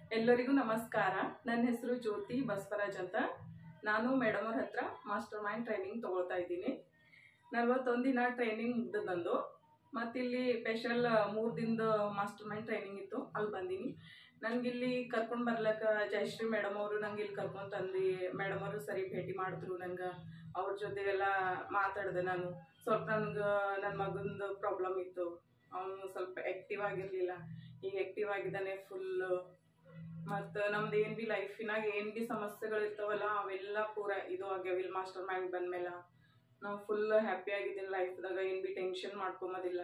ಎಲ್ಲರಿಗೂ ನಮಸ್ಕಾರ ನನ್ನ ಹೆಸರು ಜ್ಯೋತಿ ಬಸವರಾಜ್ ಅಂತ ನಾನು ಮೇಡಮ್ ಅವ್ರ ಹತ್ರ ಮಾಸ್ಟರ್ ಮೈಂಡ್ ಟ್ರೈನಿಂಗ್ ತಗೊಳ್ತಾ ಇದ್ದೀನಿ ನಲ್ವತ್ತೊಂದು ದಿನ ಟ್ರೈನಿಂಗ್ ಮುಗ್ದು ನಂದು ಮತ್ತಿಲ್ಲಿ ಸ್ಪೆಷಲ್ ಮೂರು ದಿನದ ಮಾಸ್ಟರ್ ಮೈಂಡ್ ಟ್ರೈನಿಂಗ್ ಇತ್ತು ಅಲ್ಲಿ ಬಂದೀನಿ ನನಗಿಲ್ಲಿ ಕರ್ಕೊಂಡು ಬರ್ಲಕ್ಕ ಜಯಶ್ರೀ ಮೇಡಮ್ ಅವರು ನಂಗೆ ಇಲ್ಲಿ ಕರ್ಕೊಂಡು ತಂದು ಮೇಡಮ್ ಅವರು ಸರಿ ಭೇಟಿ ಮಾಡಿದ್ರು ನಂಗೆ ಅವ್ರ ಜೊತೆ ಎಲ್ಲ ಮಾತಾಡಿದೆ ನಾನು ಸ್ವಲ್ಪ ನನಗೆ ನನ್ನ ಮಗಂದು ಪ್ರಾಬ್ಲಮ್ ಇತ್ತು ಅವನು ಸ್ವಲ್ಪ ಆ್ಯಕ್ಟಿವ್ ಆಗಿರಲಿಲ್ಲ ಈಗ ಆ್ಯಕ್ಟಿವ್ ಆಗಿದ್ದಾನೆ ಫುಲ್ಲು ಮತ್ತು ನಮ್ದು ಏನು ಬಿ ಲೈಫಿನಾಗ ಏನು ಬಿ ಸಮಸ್ಯೆಗಳು ಇರ್ತಾವಲ್ಲ ಅವೆಲ್ಲ ಪೂರ ಇದು ಆಗ್ಯಾವ ಇಲ್ಲಿ ಮಾಸ್ಟರ್ ಮೈಂಡ್ ಬಂದಮೇಲೆ ನಾವು ಫುಲ್ ಹ್ಯಾಪಿ ಆಗಿದ್ದೀನಿ ಲೈಫ್ದಾಗ ಏನು ಬಿ ಟೆನ್ಷನ್ ಮಾಡ್ಕೊಂಬೋದಿಲ್ಲ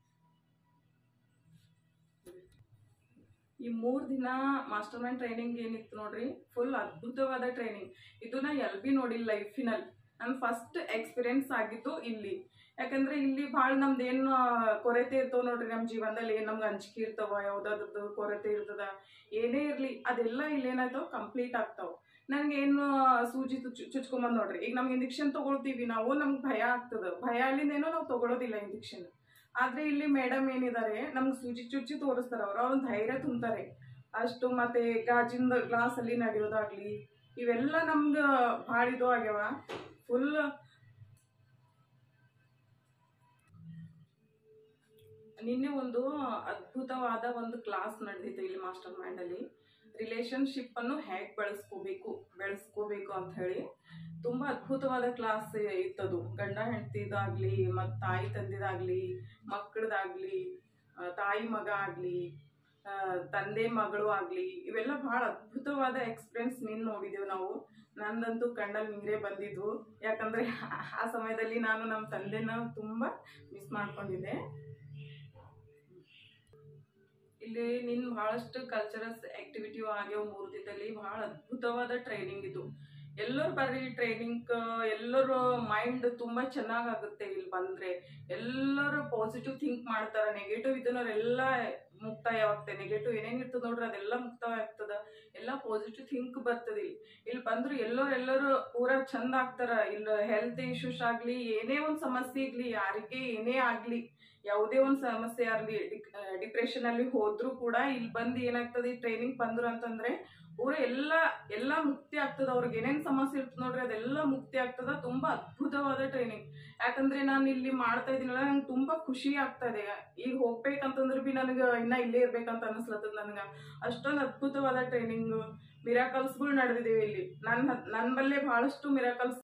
ಈ ಮೂರು ದಿನ ಮಾಸ್ಟರ್ ಮೈಂಡ್ ಟ್ರೈನಿಂಗ್ ಏನಿತ್ತು ನೋಡ್ರಿ ಫುಲ್ ಅದ್ಭುತವಾದ ಟ್ರೈನಿಂಗ್ ಇದು ನಾ ಎಲ್ ಬಿ ನೋಡಿಲ್ಲ ಲೈಫಿನಲ್ಲಿ ನನ್ನ ಫಸ್ಟ್ ಎಕ್ಸ್ಪೀರಿಯನ್ಸ್ ಆಗಿದ್ದು ಇಲ್ಲಿ ಯಾಕಂದ್ರೆ ಇಲ್ಲಿ ಭಾಳ ನಮ್ದು ಏನು ಕೊರತೆ ಇರ್ತಾವ ನೋಡ್ರಿ ನಮ್ಮ ಜೀವನದಲ್ಲಿ ಏನು ನಮ್ಗೆ ಅಂಜಿಕೆ ಇರ್ತಾವ ಯಾವುದಾದ್ರದ್ದು ಕೊರತೆ ಇರ್ತದ ಏನೇ ಇರಲಿ ಅದೆಲ್ಲ ಇಲ್ಲಿ ಏನಾಯ್ತಾವ ಕಂಪ್ಲೀಟ್ ಆಗ್ತಾವ ನನಗೇನು ಸೂಜಿ ಚುಚ್ ಚುಚ್ಕೊಂಬಂದು ನೋಡ್ರಿ ಈಗ ನಮ್ಗೆ ಇಂಜೆಕ್ಷನ್ ತಗೊಳ್ತೀವಿ ನಾವು ನಮ್ಗೆ ಭಯ ಆಗ್ತದ ಭಯ ಅಲ್ಲಿಂದೇನೋ ನಾವು ತಗೊಳ್ಳೋದಿಲ್ಲ ಇಂಜೆಕ್ಷನ್ ಆದ್ರೆ ಇಲ್ಲಿ ಮೇಡಮ್ ಏನಿದ್ದಾರೆ ನಮ್ಗೆ ಸೂಜಿ ಚುಚ್ಚಿ ತೋರಿಸ್ತಾರೆ ಅವ್ರು ಅವ್ರ ಧೈರ್ಯ ತುಂಬ್ತಾರೆ ಅಷ್ಟು ಮತ್ತೆ ಗಾಜಿಂದ ಗ್ಲಾಸ್ ಅಲ್ಲಿ ನಡೆಯೋದಾಗ್ಲಿ ಇವೆಲ್ಲ ನಮ್ಗೆ ಭಾಳ ಇದು ಆಗ್ಯಾವ ಫುಲ್ ನಿನ್ನೆ ಒಂದು ಅದ್ಭುತವಾದ ಒಂದು ಕ್ಲಾಸ್ ನಡೆದಿತ್ತು ಇಲ್ಲಿ ಮಾಸ್ಟರ್ ಮೈಂಡಲ್ಲಿ ರಿಲೇಶನ್ಶಿಪ್ ಅನ್ನು ಹೇಗೆ ಬೆಳೆಸ್ಕೋಬೇಕು ಬೆಳೆಸ್ಕೋಬೇಕು ಅಂತ ಹೇಳಿ ತುಂಬ ಅದ್ಭುತವಾದ ಕ್ಲಾಸ್ ಇತ್ತದು ಗಂಡ ಹೆಂಡತಿದಾಗ್ಲಿ ಮತ್ತು ತಾಯಿ ತಂದಿದಾಗ್ಲಿ ಮಕ್ಕಳದಾಗ್ಲಿ ಆ, ತಾಯಿ ಮಗ ಆಗಲಿ ತಂದೆ ಮಗಳು ಆಗಲಿ ಇವೆಲ್ಲ ಭಾಳ ಅದ್ಭುತವಾದ ಎಕ್ಸ್ಪೀರಿಯನ್ಸ್ ನಿನ್ನ ನೋಡಿದೆವು ನಾವು ನಂದಂತೂ ಕಣ್ಣಲ್ಲಿ ನೀರೇ ಬಂದಿದ್ವು ಯಾಕಂದರೆ ಆ ಸಮಯದಲ್ಲಿ ನಾನು ನಮ್ಮ ತಂದೆನ ತುಂಬ ಮಿಸ್ ಮಾಡ್ಕೊಂಡಿದ್ದೆ ಇಲ್ಲಿ ನಿನ್ ಬಹಳಷ್ಟು ಕಲ್ಚರಲ್ಸ್ ಆಕ್ಟಿವಿಟಿ ಆಗ್ಯಾವ ಮೂರು ದಿನದಲ್ಲಿ ಬಹಳ ಅದ್ಭುತವಾದ ಟ್ರೈನಿಂಗ್ ಇದು ಎಲ್ಲರೂ ಬರ್ರಿ ಟ್ರೈನಿಂಗ್ ಎಲ್ಲರೂ ಮೈಂಡ್ ತುಂಬಾ ಚೆನ್ನಾಗಾಗುತ್ತೆ ಇಲ್ಲಿ ಬಂದ್ರೆ ಎಲ್ಲರೂ ಪಾಸಿಟಿವ್ ಥಿಂಕ್ ಮಾಡ್ತಾರೆ ನೆಗೆಟಿವ್ ಇದನ್ನವರೆಲ್ಲ ಮುಕ್ತಾಯ ಆಗ್ತದೆ ನೆಗೆಟಿವ್ ಏನೇನು ಇರ್ತದೆ ನೋಡ್ರಿ ಅದೆಲ್ಲ ಮುಕ್ತಾಯ ಆಗ್ತದ ಎಲ್ಲ ಪಾಸಿಟಿವ್ ಥಿಂಕ್ ಬರ್ತದೆ ಇಲ್ಲಿ ಇಲ್ಲಿ ಬಂದ್ರು ಎಲ್ಲರೂ ಎಲ್ಲರೂ ಪೂರಾ ಚಂದ ಆಗ್ತಾರ ಇಲ್ಲಿ ಹೆಲ್ತ್ ಇಶ್ಯೂಸ್ ಆಗ್ಲಿ ಏನೇ ಒಂದು ಸಮಸ್ಯೆ ಇರ್ಲಿ ಯಾರಿಗೆ ಏನೇ ಆಗ್ಲಿ ಯಾವುದೇ ಒಂದು ಸಮಸ್ಯೆ ಆಗಲಿ ಡಿಪ್ರೆಷನ್ ಅಲ್ಲಿ ಹೋದ್ರೂ ಕೂಡ ಇಲ್ಲಿ ಬಂದು ಏನಾಗ್ತದೆ ಈ ಟ್ರೈನಿಂಗ್ ಬಂದ್ರು ಅಂತಂದ್ರೆ ಪೂರ ಎಲ್ಲ ಎಲ್ಲ ಮುಕ್ತಿ ಆಗ್ತದ ಅವ್ರಿಗೆ ಏನೇನ್ ಸಮಸ್ಯೆ ಇರ್ತದೆ ನೋಡ್ರಿ ಅದೆಲ್ಲ ಮುಕ್ತಿ ಆಗ್ತದ ತುಂಬಾ ಅದ್ಭುತವಾದ ಟ್ರೈನಿಂಗ್ ಯಾಕಂದ್ರೆ ನಾನು ಇಲ್ಲಿ ಮಾಡ್ತಾ ಇದೀನಲ್ಲ ನಂಗೆ ತುಂಬಾ ಖುಷಿ ಆಗ್ತಾ ಇದೆ ಈಗ ಹೋಗ್ಬೇಕಂತಂದ್ರೆ ಬಿ ನನಗೆ ಇನ್ನ ಇಲ್ಲೇ ಇರ್ಬೇಕಂತ ಅನಿಸ್ಲತ್ತದ ನನಗೆ ಅಷ್ಟೊಂದು ಅದ್ಭುತವಾದ ಟ್ರೈನಿಂಗ್ ಮಿರಾಕಲ್ಸ್ಗಳು ನಡೆದಿದ್ದೇವೆ ಇಲ್ಲಿ ನನ್ನ ನನ್ನ ಬಲ್ಲೇ ಬಹಳಷ್ಟು ಮಿರಾಕಲ್ಸ್